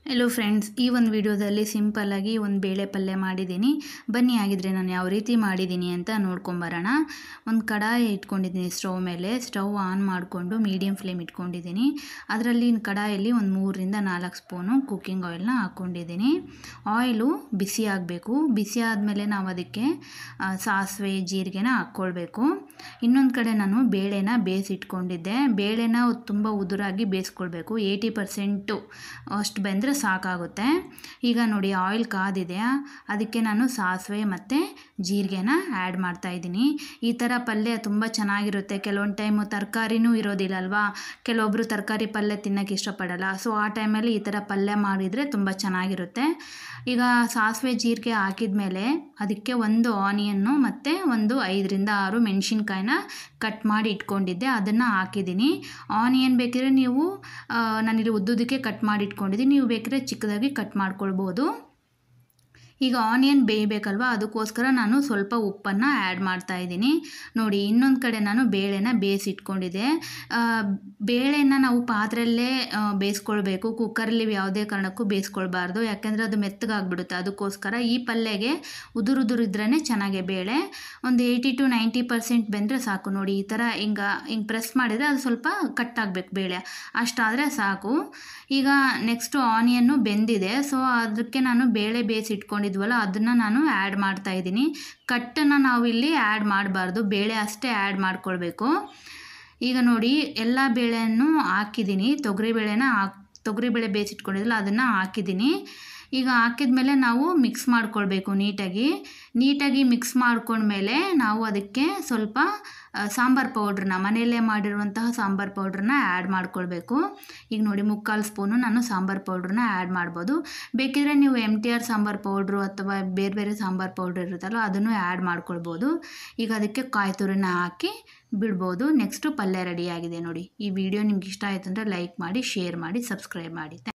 hello friends ಈ ಒಂದು ವಿಡಿಯೋದಲ್ಲಿ ಸಿಂಪಲ್ಲಾಗಿ ಒಂದು ಬೇಳೆ ಪಲ್ಯ ಮಾಡಿದ್ದೀನಿ ಬನ್ನಿ ಆಗಿದ್ರೆ ನಾನು ಯಾವ ರೀತಿ ಮಾಡಿದ್ದೀನಿ ಅಂತ ನೋಡ್ಕೊಂಬರೋಣ ಒಂದು ಕಡಾಯಿ ಇಟ್ಕೊಂಡಿದ್ದೀನಿ ಸ್ಟವ್ ಮೇಲೆ ಸ್ಟವ್ ಆನ್ ಮಾಡಿಕೊಂಡು ಮೀಡಿಯಮ್ ಫ್ಲೇಮ್ ಇಟ್ಕೊಂಡಿದ್ದೀನಿ ಅದರಲ್ಲಿ ಕಡಾಯಲ್ಲಿ ಒಂದು ಮೂರರಿಂದ ನಾಲ್ಕು ಸ್ಪೂನು ಕುಕ್ಕಿಂಗ್ ಆಯಿಲ್ನ ಹಾಕ್ಕೊಂಡಿದ್ದೀನಿ ಆಯಿಲು ಬಿಸಿ ಆಗಬೇಕು ಬಿಸಿ ಆದಮೇಲೆ ನಾವು ಅದಕ್ಕೆ ಆ, ಸಾಸಿವೆ ಜೀರಿಗೆನ ಹಾಕ್ಕೊಳ್ಬೇಕು ಇನ್ನೊಂದು ಕಡೆ ನಾನು ಬೇಳೆನ ಬೇಯಿಸಿಟ್ಕೊಂಡಿದ್ದೆ ಬೇಳೆನ ತುಂಬ ಉದುರಾಗಿ ಬೇಯಿಸ್ಕೊಳ್ಬೇಕು ಏಯ್ಟಿ ಪರ್ಸೆಂಟು ಅಷ್ಟು ಬೆಂದರೆ ಸಾಕಾಗುತ್ತೆ ಈಗ ನೋಡಿ ಆಯಿಲ್ ಕಾದಿದೆ ಅದಕ್ಕೆ ನಾನು ಸಾಸಿವೆ ಮತ್ತು ಜೀರಿಗೆನ ಆ್ಯಡ್ ಮಾಡ್ತಾ ಇದ್ದೀನಿ ಈ ಥರ ಪಲ್ಯ ತುಂಬ ಚೆನ್ನಾಗಿರುತ್ತೆ ಕೆಲವೊಂದು ಟೈಮು ತರಕಾರಿನೂ ಇರೋದಿಲ್ಲ ಅಲ್ವಾ ಕೆಲವೊಬ್ಬರು ತರಕಾರಿ ಪಲ್ಯ ತಿನ್ನೋಕ್ಕೆ ಇಷ್ಟಪಡಲ್ಲ ಸೊ ಆ ಟೈಮಲ್ಲಿ ಈ ಥರ ಪಲ್ಯ ಮಾಡಿದರೆ ತುಂಬ ಚೆನ್ನಾಗಿರುತ್ತೆ ಈಗ ಸಾಸಿವೆ ಜೀರಿಗೆ ಹಾಕಿದ ಮೇಲೆ ಅದಕ್ಕೆ ಒಂದು ಆನಿಯನ್ನು ಮತ್ತು ಒಂದು ಐದರಿಂದ ಆರು ಮೆಣಸಿನ್ಕಾಯಿನ ಕಟ್ ಮಾಡಿ ಇಟ್ಕೊಂಡಿದ್ದೆ ಅದನ್ನು ಹಾಕಿದ್ದೀನಿ ಆನಿಯನ್ ಬೇಕಿದ್ರೆ ನೀವು ಆ, ನಾನಿಲ್ಲಿ ಉದ್ದುದಕ್ಕೆ ಕಟ್ ಮಾಡಿ ಇಟ್ಕೊಂಡಿದ್ದೀನಿ ನೀವು ಬೇಕಿದ್ರೆ ಚಿಕ್ಕದಾಗಿ ಕಟ್ ಮಾಡ್ಕೊಳ್ಬೋದು ಈಗ ಆನಿಯನ್ ಬೇಯಬೇಕಲ್ವ ಅದಕ್ಕೋಸ್ಕರ ನಾನು ಸ್ವಲ್ಪ ಉಪ್ಪನ್ನು ಆ್ಯಡ್ ಮಾಡ್ತಾ ಇದ್ದೀನಿ ನೋಡಿ ಇನ್ನೊಂದು ಕಡೆ ನಾನು ಬೇಳೆನ ಬೇಯಿಸಿಟ್ಕೊಂಡಿದ್ದೆ ಆ, ಬೇಳೆನ ನಾವು ಪಾತ್ರೆಯಲ್ಲೇ ಆ, ಬೇಯಿಸ್ಕೊಳ್ಬೇಕು ಕುಕ್ಕರಲ್ಲಿ ಯಾವುದೇ ಕಾರಣಕ್ಕೂ ಬೇಯಿಸ್ಕೊಳ್ಬಾರ್ದು ಯಾಕೆಂದರೆ ಅದು ಮೆತ್ತಗಾಗ್ಬಿಡುತ್ತೆ ಅದಕ್ಕೋಸ್ಕರ ಈ ಪಲ್ಯಗೆ ಉದುರು ಉದುರು ಇದ್ರೇ ಚೆನ್ನಾಗೆ ಬೇಳೆ ಒಂದು ಏಯ್ಟಿ ಟು ನೈಂಟಿ ಪರ್ಸೆಂಟ್ ಬೆಂದರೆ ಸಾಕು ನೋಡಿ ಈ ಥರ ಹಿಂಗೆ ಹಿಂಗೆ ಪ್ರೆಸ್ ಮಾಡಿದರೆ ಅದು ಸ್ವಲ್ಪ ಕಟ್ ಆಗಬೇಕು ಬೇಳೆ ಅಷ್ಟಾದರೆ ಸಾಕು ಈಗ ನೆಕ್ಸ್ಟು ಆನಿಯನ್ನು ಬೆಂದಿದೆ ಸೊ ಅದಕ್ಕೆ ನಾನು ಬೇಳೆ ಬೇಯಿಸಿಟ್ಕೊಂಡಿದ್ವಲ್ಲ ಅದನ್ನು ನಾನು ಆ್ಯಡ್ ಮಾಡ್ತಾ ಇದ್ದೀನಿ ಕಟ್ಟನ್ನು ನಾವು ಇಲ್ಲಿ ಆ್ಯಡ್ ಮಾಡಬಾರ್ದು ಬೇಳೆ ಅಷ್ಟೇ ಆ್ಯಡ್ ಮಾಡ್ಕೊಳ್ಬೇಕು ಈಗ ನೋಡಿ ಎಲ್ಲ ಬೇಳೆಯನ್ನು ಹಾಕಿದ್ದೀನಿ ತೊಗರಿಬೇಳೆನ ಹಾಕ್ ತೊಗರಿಬೇಳೆ ಬೇಯಿಸಿಟ್ಕೊಂಡಿದ್ರಲ್ಲ ಅದನ್ನು ಹಾಕಿದ್ದೀನಿ ಈಗ ಹಾಕಿದ್ಮೇಲೆ ನಾವು ಮಿಕ್ಸ್ ಮಾಡ್ಕೊಳ್ಬೇಕು ನೀಟಾಗಿ ನೀಟಾಗಿ ಮಿಕ್ಸ್ ಮಾಡ್ಕೊಂಡ್ಮೇಲೆ ನಾವು ಅದಕ್ಕೆ ಸ್ವಲ್ಪ ಆ, ಸಾಂಬಾರ್ ಪೌಡ್ರನ್ನ ಮನೆಯಲ್ಲೇ ಮಾಡಿರುವಂತಹ ಸಾಂಬಾರ್ ಪೌಡ್ರನ್ನ ಆ್ಯಡ್ ಮಾಡ್ಕೊಳ್ಬೇಕು ಈಗ ನೋಡಿ ಮುಕ್ಕಾಲು ಸ್ಪೂನು ನಾನು ಸಾಂಬಾರ್ ಪೌಡ್ರನ್ನ ಆ್ಯಡ್ ಮಾಡ್ಬೋದು ಬೇಕಿದ್ರೆ ನೀವು M T R sambar powder ಅಥವಾ ಬೇರೆ ಬೇರೆ ಸಾಂಬಾರ್ ಪೌಡ್ರ್ ಇರುತ್ತಲ್ಲ ಅದನ್ನು ಆ್ಯಡ್ ಮಾಡ್ಕೊಳ್ಬೋದು ಈಗ ಅದಕ್ಕೆ ಕಾಯಿ ತುರಿನ ಹಾಕಿ ಬಿಡ್ಬೋದು ನೆಕ್ಸ್ಟು ಪಲ್ಯ ರೆಡಿಯಾಗಿದೆ ನೋಡಿ ಈ ವಿಡಿಯೋ ನಿಮ್ಗೆ ಇಷ್ಟ ಆಯಿತು ಅಂದರೆ ಲೈಕ್ ಮಾಡಿ ಶೇರ್ ಮಾಡಿ ಸಬ್ಸ್ಕ್ರೈಬ್ ಮಾಡಿ